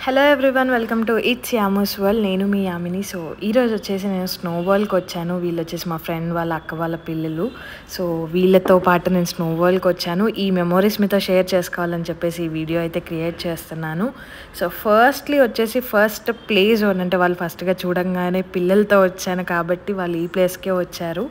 hello everyone welcome to it's యామోస్ వల్ నేను మీ యామిని సో ఈరోజు వచ్చేసి నేను స్నోబాల్కి వచ్చాను వీళ్ళు వచ్చేసి మా ఫ్రెండ్ వాళ్ళ అక్క వాళ్ళ పిల్లలు సో వీళ్ళతో పాటు నేను స్నోబాల్కి వచ్చాను ఈ మెమోరీస్ మీతో షేర్ చేసుకోవాలని చెప్పేసి ఈ వీడియో అయితే క్రియేట్ చేస్తున్నాను సో ఫస్ట్లీ వచ్చేసి ఫస్ట్ ప్లే జోన్ అంటే వాళ్ళు ఫస్ట్గా చూడంగానే పిల్లలతో వచ్చాను కాబట్టి వాళ్ళు ఈ ప్లేస్కే వచ్చారు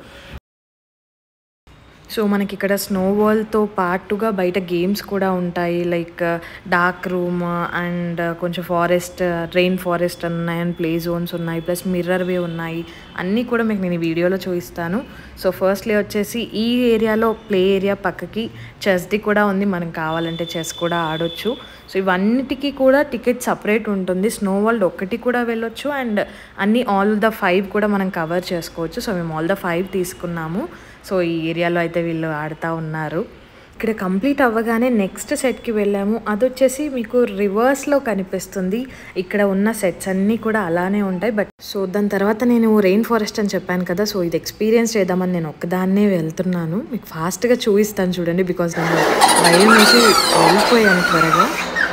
సో మనకి ఇక్కడ స్నోబాల్తో పాటుగా బయట గేమ్స్ కూడా ఉంటాయి లైక్ డార్క్ రూమ్ అండ్ కొంచెం ఫారెస్ట్ రెయిన్ ఫారెస్ట్ ఉన్నాయి అండ్ ప్లే జోన్స్ ఉన్నాయి ప్లస్ మిర్రర్వే ఉన్నాయి అన్నీ కూడా మీకు నేను ఈ వీడియోలో చూపిస్తాను సో ఫస్ట్లీ వచ్చేసి ఈ ఏరియాలో ప్లే ఏరియా పక్కకి చెస్ది కూడా ఉంది మనం కావాలంటే చెస్ కూడా ఆడొచ్చు సో ఇవన్నిటికీ కూడా టికెట్ సపరేట్ ఉంటుంది స్నో వరల్డ్ ఒక్కటి కూడా వెళ్ళొచ్చు అండ్ అన్ని ఆల్ ద ఫైవ్ కూడా మనం కవర్ చేసుకోవచ్చు సో మేము ఆల్ ద ఫైవ్ తీసుకున్నాము సో ఈ ఏరియాలో అయితే వీళ్ళు ఆడుతూ ఉన్నారు ఇక్కడ కంప్లీట్ అవ్వగానే నెక్స్ట్ సెట్కి వెళ్ళాము అది వచ్చేసి మీకు రివర్స్లో కనిపిస్తుంది ఇక్కడ ఉన్న సెట్స్ అన్నీ కూడా అలానే ఉంటాయి బట్ సో దాని తర్వాత నేను రెయిన్ ఫారెస్ట్ అని చెప్పాను కదా సో ఇది ఎక్స్పీరియన్స్ చేద్దామని నేను ఒక్కదాన్నే వెళ్తున్నాను మీకు ఫాస్ట్గా చూపిస్తాను చూడండి బికాస్ నేను భయం వేసి వెళ్ళిపోయాను త్వరగా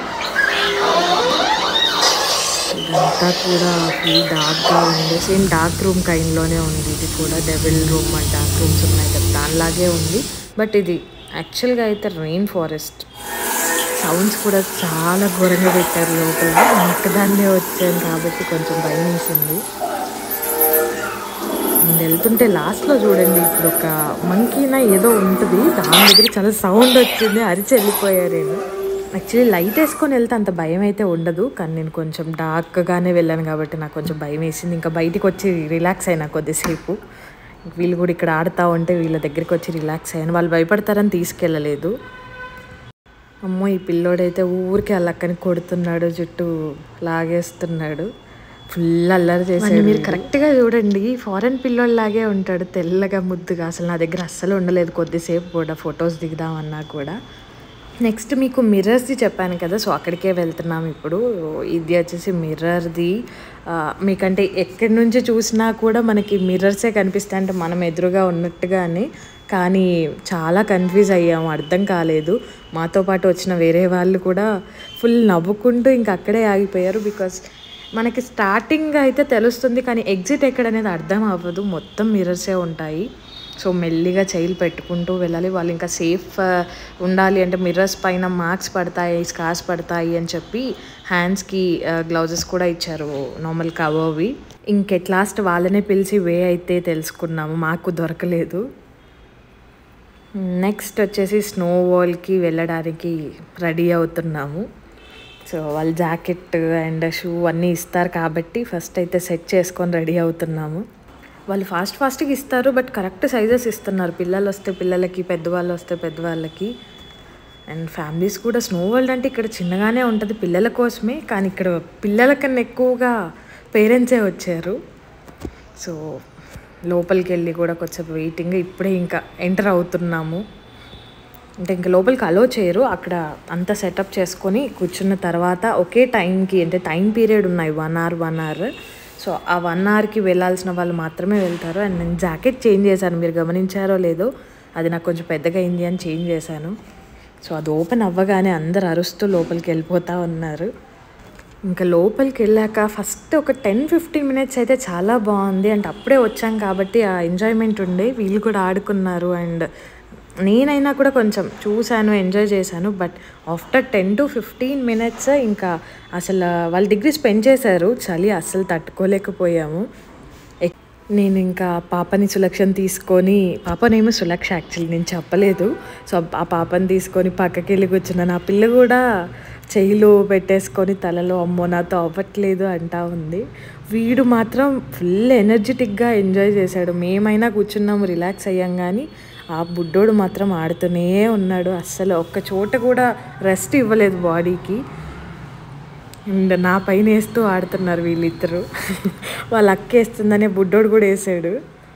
ఇదంతా కూడా ఫుల్ డార్క్గా ఉంది సేమ్ డార్క్ రూమ్ కైండ్లోనే ఉంది ఇది కూడా devil room and dark rooms ఉన్నాయి కదా దానిలాగే ఉంది బట్ ఇది యాక్చువల్గా అయితే రెయిన్ ఫారెస్ట్ సౌండ్స్ కూడా చాలా ఘోరంగా పెట్టారు లోపల ఒక్కదాన్నే వచ్చాను కాబట్టి కొంచెం భయం వేసింది నేను వెళ్తుంటే లాస్ట్లో చూడండి ఇప్పుడు ఒక మంకీనా ఏదో ఉంటుంది దాని దగ్గర చాలా సౌండ్ వచ్చింది అరిచి వెళ్ళిపోయా నేను యాక్చువల్లీ లైట్ వేసుకొని వెళ్తే అంత భయం అయితే ఉండదు కానీ నేను కొంచెం డార్క్గానే వెళ్ళాను కాబట్టి నాకు కొంచెం భయం వేసింది ఇంకా బయటికి వచ్చి రిలాక్స్ అయినా కొద్దిసేపు వీళ్ళు కూడా ఇక్కడ ఆడుతూ ఉంటే వీళ్ళ దగ్గరికి వచ్చి రిలాక్స్ అయ్యాను వాళ్ళు భయపడతారని తీసుకెళ్ళలేదు అమ్మో ఈ పిల్లోడైతే ఊరికి అల్లక్కని కొడుతున్నాడు జుట్టు లాగేస్తున్నాడు ఫుల్ అల్లరి చేసాడు మీరు కరెక్ట్గా చూడండి ఫారెన్ పిల్లోళ్ళలాగే ఉంటాడు తెల్లగా ముద్దుగా అసలు నా దగ్గర అస్సలు ఉండలేదు కొద్దిసేపు కూడా ఫొటోస్ దిగుదామన్నా కూడా నెక్స్ట్ మీకు మిర్రర్స్ది చెప్పాను కదా సో అక్కడికే వెళ్తున్నాం ఇప్పుడు ఇది వచ్చేసి మిర్రర్ది మీకంటే ఎక్కడి నుంచి చూసినా కూడా మనకి మిర్రర్సే కనిపిస్తాయి అంటే మనం ఎదురుగా ఉన్నట్టుగానే కానీ చాలా కన్ఫ్యూజ్ అయ్యాము అర్థం కాలేదు మాతో పాటు వచ్చిన వేరే వాళ్ళు కూడా ఫుల్ నవ్వుకుంటూ ఇంక అక్కడే ఆగిపోయారు బికాస్ మనకి స్టార్టింగ్ అయితే తెలుస్తుంది కానీ ఎగ్జిట్ ఎక్కడ అనేది అర్థం అవ్వదు మొత్తం మిర్రర్సే ఉంటాయి సో మెల్లిగా చైలు పెట్టుకుంటూ వెళ్ళాలి వాళ్ళు ఇంకా సేఫ్ ఉండాలి అంటే మిర్రర్స్ పైన మార్క్స్ పడతాయి స్కార్స్ పడతాయి అని చెప్పి హ్యాండ్స్కి గ్లౌజెస్ కూడా ఇచ్చారు నార్మల్ కవర్వి ఇంకెట్ లాస్ట్ వాళ్ళనే పిలిచి వే అయితే తెలుసుకున్నాము మాకు దొరకలేదు నెక్స్ట్ వచ్చేసి స్నో వాల్కి వెళ్ళడానికి రెడీ అవుతున్నాము సో వాళ్ళు జాకెట్ అండ్ షూ అన్నీ ఇస్తారు కాబట్టి ఫస్ట్ అయితే సెట్ చేసుకొని రెడీ అవుతున్నాము వాళ్ళు ఫాస్ట్ ఫాస్ట్గా ఇస్తారు బట్ కరెక్ట్ సైజెస్ ఇస్తున్నారు పిల్లలు వస్తే పిల్లలకి పెద్దవాళ్ళు వస్తే పెద్దవాళ్ళకి అండ్ ఫ్యామిలీస్ కూడా స్నో వరల్డ్ అంటే ఇక్కడ చిన్నగానే ఉంటుంది పిల్లల కోసమే కానీ ఇక్కడ పిల్లల కన్నా ఎక్కువగా పేరెంట్సే వచ్చారు సో లోపలికి వెళ్ళి కూడా కొంచెం వెయిటింగ్ ఇప్పుడే ఇంకా ఎంటర్ అవుతున్నాము అంటే ఇంకా లోపలికి అలో చేయరు అక్కడ అంతా సెటప్ చేసుకొని కూర్చున్న తర్వాత ఒకే టైంకి అంటే టైం పీరియడ్ ఉన్నాయి one hour one hour so ఆ వన్ అవర్కి వెళ్ళాల్సిన వాళ్ళు మాత్రమే వెళ్తారు అండ్ నేను జాకెట్ చేంజ్ చేశాను మీరు గమనించారో లేదో అది నాకు కొంచెం పెద్దగా అయింది అని చేంజ్ చేశాను సో అది ఓపెన్ అవ్వగానే అందరు అరుస్తూ లోపలికి వెళ్ళిపోతూ ఉన్నారు ఇంకా లోపలికి వెళ్ళాక ఫస్ట్ ఒక టెన్ ఫిఫ్టీన్ మినిట్స్ అయితే చాలా బాగుంది అండ్ అప్పుడే వచ్చాం కాబట్టి ఆ ఎంజాయ్మెంట్ ఉండే వీళ్ళు కూడా ఆడుకున్నారు అండ్ నేనైనా కూడా కొంచెం చూశాను ఎంజాయ్ చేశాను but after ten to fifteen minutes ఇంకా అసలు వాళ్ళ డిగ్రీ స్పెండ్ చేశారు చలి అస్సలు తట్టుకోలేకపోయాము నేను ఇంకా పాపని సులక్షణ తీసుకొని పాపనేమో సులక్ష యాక్చువల్లీ నేను చెప్పలేదు సో ఆ పాపని తీసుకొని పక్కకి వెళ్ళి కూర్చున్నాను ఆ పిల్ల కూడా చెయ్యిలో పెట్టేసుకొని తలలో అమ్మో నాతో అవ్వట్లేదు అంటా ఉంది వీడు మాత్రం ఫుల్ ఎనర్జెటిక్గా ఎంజాయ్ చేశాడు మేమైనా కూర్చున్నాము రిలాక్స్ అయ్యాం కానీ ఆ బుడ్డోడు మాత్రం ఆడుతూనే ఉన్నాడు అస్సలు ఒక్క చోట కూడా రెస్ట్ ఇవ్వలేదు బాడీకి అండ్ నా పైన వేస్తూ ఆడుతున్నారు వీళ్ళిద్దరు వాళ్ళ అక్క వేస్తుందనే బుడ్డోడు కూడా వేసాడు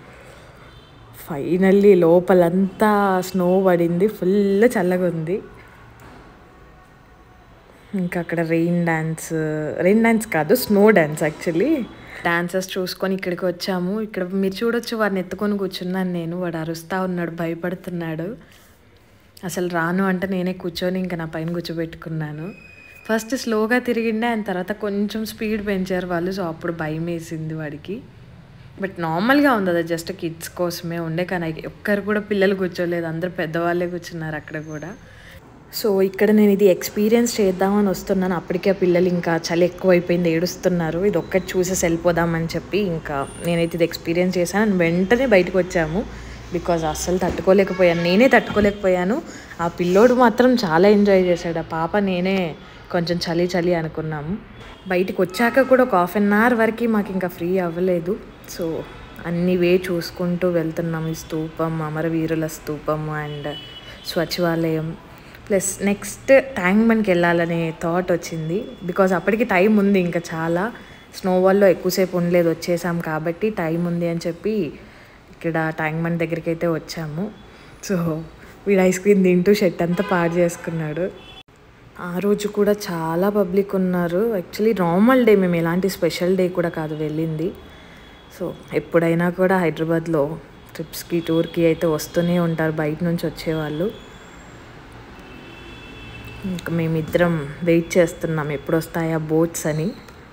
ఫైనల్లీ లోపలంతా స్నో పడింది ఫుల్ చల్లగా ఉంది ఇంకా అక్కడ రెయిన్ డ్యాన్స్ రెయిన్ డ్యాన్స్ కాదు స్నో డ్యాన్స్ యాక్చువల్లీ డాన్సర్స్ చూసుకొని ఇక్కడికి వచ్చాము ఇక్కడ మీరు చూడొచ్చు వాడిని ఎత్తుకొని కూర్చున్నాను నేను వాడు అరుస్తూ ఉన్నాడు భయపడుతున్నాడు అసలు రాను అంటే నేనే కూర్చొని ఇంకా నా పైన కూర్చోబెట్టుకున్నాను ఫస్ట్ స్లోగా తిరిగిండే ఆయన తర్వాత కొంచెం స్పీడ్ పెంచారు వాళ్ళు సో అప్పుడు భయం వేసింది వాడికి బట్ నార్మల్గా ఉంది అది జస్ట్ కిడ్స్ కోసమే ఉండే కానీ ఒక్కరు కూడా పిల్లలు కూర్చోలేదు అందరు పెద్దవాళ్ళే కూర్చున్నారు అక్కడ కూడా సో ఇక్కడ నేను ఇది ఎక్స్పీరియన్స్ చేద్దామని వస్తున్నాను అప్పటికే ఆ పిల్లలు ఇంకా చలి ఎక్కువైపోయింది ఏడుస్తున్నారు ఇది ఒక్కటి చూసేసి వెళ్ళిపోదామని చెప్పి ఇంకా నేనైతే ఇది ఎక్స్పీరియన్స్ చేశాను వెంటనే బయటకు వచ్చాము బికాజ్ అస్సలు తట్టుకోలేకపోయాను నేనే తట్టుకోలేకపోయాను ఆ పిల్లోడు మాత్రం చాలా ఎంజాయ్ చేశాడు ఆ పాప నేనే కొంచెం చలి చలి అనుకున్నాము బయటికి వచ్చాక కూడా ఒక హాఫ్ అన్ అవర్ వరకు మాకు ఇంకా ఫ్రీ అవ్వలేదు సో అన్ని వే చూసుకుంటూ వెళ్తున్నాం ఈ స్తూపం అమరవీరుల స్తూపం అండ్ సచివాలయం ప్లస్ నెక్స్ట్ ట్యాంక్ బండ్కి వెళ్ళాలనే థాట్ వచ్చింది బికాజ్ అప్పటికి టైం ఉంది ఇంకా చాలా స్నో వాల్లో ఎక్కువసేపు ఉండలేదు వచ్చేసాం కాబట్టి టైం ఉంది అని చెప్పి ఇక్కడ ట్యాంక్ బండ్ దగ్గరికి అయితే వచ్చాము సో వీడు ఐస్ క్రీమ్ తింటూ షర్ట్ అంతా పాడు చేసుకున్నాడు ఆ రోజు కూడా చాలా పబ్లిక్ ఉన్నారు యాక్చువల్లీ నార్మల్ డే మేము ఎలాంటి స్పెషల్ డే కూడా కాదు వెళ్ళింది సో ఎప్పుడైనా కూడా హైదరాబాద్లో ట్రిప్స్కి టూర్కి అయితే వస్తూనే ఉంటారు బయట నుంచి వచ్చేవాళ్ళు ఇంకా మేమిద్దరం వెయిట్ చేస్తున్నాం ఎప్పుడు వస్తాయా బోట్స్ అని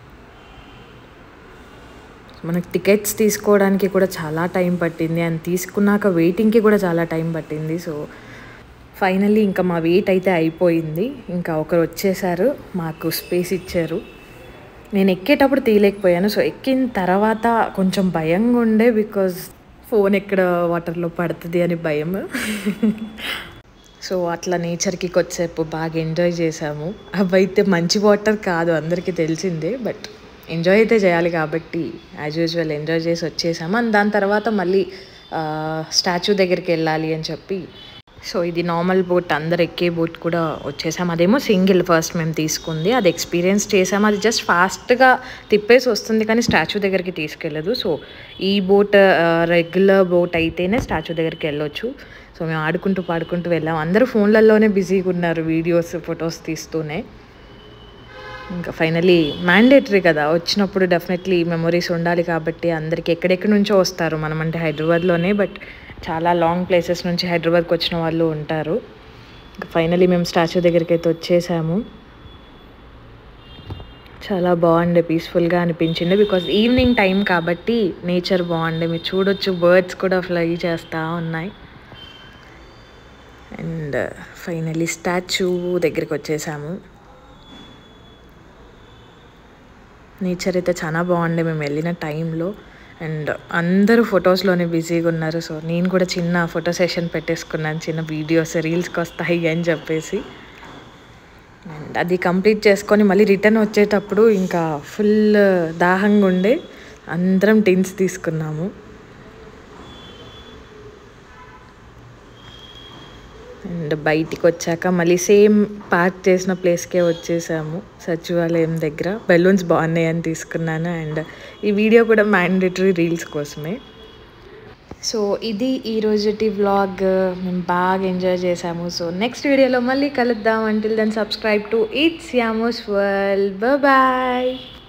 మనకు టికెట్స్ తీసుకోవడానికి కూడా చాలా టైం పట్టింది అండ్ తీసుకున్నాక వెయిటింగ్కి కూడా చాలా టైం పట్టింది సో ఫైనల్లీ ఇంకా మా వెయిట్ అయితే అయిపోయింది ఇంకా ఒకరు వచ్చేసారు మాకు స్పేస్ ఇచ్చారు నేను ఎక్కేటప్పుడు తీయలేకపోయాను సో ఎక్కిన తర్వాత కొంచెం భయంగా ఉండే బికాజ్ ఫోన్ ఎక్కడ వాటర్లో పడుతుంది అని భయం సో అట్లా నేచర్కి కొద్దిసేపు బాగా ఎంజాయ్ చేసాము అవి అయితే మంచి వాటర్ కాదు అందరికీ తెలిసిందే బట్ ఎంజాయ్ అయితే చేయాలి కాబట్టి యాజ్ యూజువల్ ఎంజాయ్ చేసి వచ్చేసాము అండ్ దాని తర్వాత మళ్ళీ స్టాచ్యూ దగ్గరికి వెళ్ళాలి అని చెప్పి సో ఇది నార్మల్ బోట్ అందరు ఎక్కే బోట్ కూడా వచ్చేసాం అదేమో సింగిల్ ఫస్ట్ మేము తీసుకుంది అది ఎక్స్పీరియన్స్ చేసాము అది జస్ట్ ఫాస్ట్గా తిప్పేసి వస్తుంది కానీ స్టాచ్యూ దగ్గరికి తీసుకెళ్ళదు సో ఈ బోట్ రెగ్యులర్ బోట్ అయితేనే స్టాచ్యూ దగ్గరికి వెళ్ళొచ్చు సో మేము ఆడుకుంటూ పాడుకుంటూ వెళ్ళాం అందరూ ఫోన్లలోనే బిజీగా ఉన్నారు వీడియోస్ ఫొటోస్ తీస్తూనే ఇంకా ఫైనలీ మ్యాండేటరీ కదా వచ్చినప్పుడు డెఫినెట్లీ మెమొరీస్ ఉండాలి కాబట్టి అందరికి ఎక్కడెక్కడి నుంచో వస్తారు మనం అంటే హైదరాబాద్లోనే బట్ చాలా లాంగ్ ప్లేసెస్ నుంచి హైదరాబాద్కి వచ్చిన వాళ్ళు ఉంటారు ఇంకా ఫైనలీ మేము స్టాచ్యూ దగ్గరికి అయితే వచ్చేసాము చాలా బాగుండే పీస్ఫుల్గా అనిపించింది బికాజ్ ఈవినింగ్ టైం కాబట్టి నేచర్ బాగుండే మీరు చూడొచ్చు బర్డ్స్ కూడా ఫ్లై చేస్తూ ఉన్నాయి అండ్ ఫైనలీ స్టాచ్యూ దగ్గరికి వచ్చేసాము నేచర్ అయితే చాలా బాగుండే మేము వెళ్ళిన టైంలో అండ్ అందరూ ఫొటోస్లోనే బిజీగా ఉన్నారు సో నేను కూడా చిన్న ఫోటో సెషన్ పెట్టేసుకున్నాను చిన్న వీడియోస్ రీల్స్కి వస్తాయి అని చెప్పేసి అండ్ అది కంప్లీట్ చేసుకొని మళ్ళీ రిటర్న్ వచ్చేటప్పుడు ఇంకా ఫుల్ దాహంగా ఉండే అందరం టిన్స్ తీసుకున్నాము అండ్ బయటికి వచ్చాక మళ్ళీ సేమ్ పార్క్ చేసిన ప్లేస్కే వచ్చేసాము సచివాలయం దగ్గర బెలూన్స్ బాగున్నాయి అని తీసుకున్నాను అండ్ ఈ వీడియో కూడా మ్యాండేటరీ రీల్స్ కోసమే సో ఇది ఈ రోజుటి వ్లాగ్ మేము బాగా ఎంజాయ్ చేసాము సో నెక్స్ట్ వీడియోలో మళ్ళీ కలుద్దాం until then subscribe to it's యామోస్ వరల్డ్ బాయ్